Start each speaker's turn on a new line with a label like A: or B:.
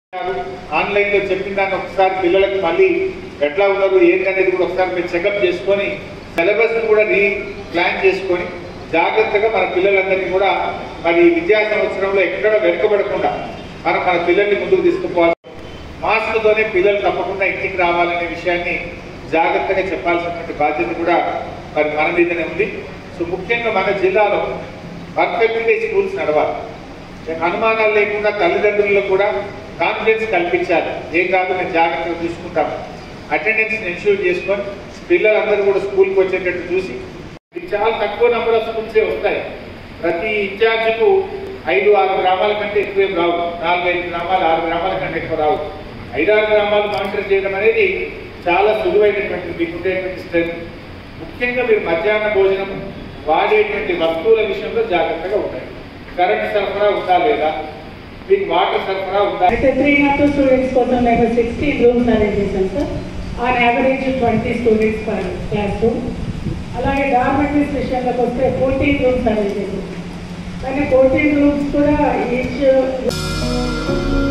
A: online లో చెప్పిన దాన్ని ఒకసారి పిల్లలకు మళ్ళీ ఎట్లా ఉన్నారు ఏంటనేది కూడా ఒకసారి మీరు చెకప్ చేసుకొని సిలబస్ కూడా రీ ప్లాన్ చేసుకొని జాగ్రత్తగా మన పిల్లలందరినీ కూడా మరి ఈ విద్యా సంవత్సరంలో ఎక్కడ వెనుకబడకుండా మనం మన పిల్లల్ని ముందుకు తీసుకుపోవాలి మాస్క్తోనే పిల్లలు తప్పకుండా ఇంటికి రావాలనే విషయాన్ని జాగ్రత్తగా చెప్పాల్సినటువంటి బాధ్యత కూడా మరి మన మీదనే ఉంది సో ముఖ్యంగా మన జిల్లాలో పర్ఫెక్ట్గా స్కూల్స్ నడవాలి అనుమానాలు లేకుండా తల్లిదండ్రులకు కూడా కాన్ఫిడెన్స్ కల్పించాలి ఏం కాదు మేము జాగ్రత్తగా చూసుకుంటాము అటెండెన్స్ ఎన్ష్యూర్ చేసుకొని పిల్లలందరూ కూడా స్కూల్కి వచ్చేటట్టు చూసి ఇది చాలా తక్కువ నెంబర్ ఆఫ్ స్కూల్సే వస్తాయి ప్రతి ఇన్ఛార్జ్కు ఐదు ఆరు గ్రామాల కంటే ఎక్కువ ఏం రావు నాలుగైదు గ్రామాలు ఆరు గ్రామాల కంటే ఎక్కువ రావు ఐదారు గ్రామాలు మానిటర్ చేయడం అనేది చాలా సులువైనటువంటి మీకు ఉండేటువంటి స్ట్రెంత్ ముఖ్యంగా మీరు మధ్యాహ్న భోజనం వాడేటువంటి వస్తువుల విషయంలో జాగ్రత్తగా ఉంటాయి కరెంట్ సరఫరా ఉందా లేదా మీకు వాటర్ సరఫరా ఉందా
B: అయితే త్రీ నాట్ టూ స్టూడెంట్స్ కోసం మేము సిక్స్టీన్ రూమ్స్ అరేంజ్ చేశాం sir on average twenty students per class room అలాగే డార్మెంటరీస్ విషయంలోకి వస్తే ఫోర్టీన్ రూమ్స్ అరేంజ్ చేశాం కానీ ఫోర్టీన్ రూమ్స్ కూడా ఈచ్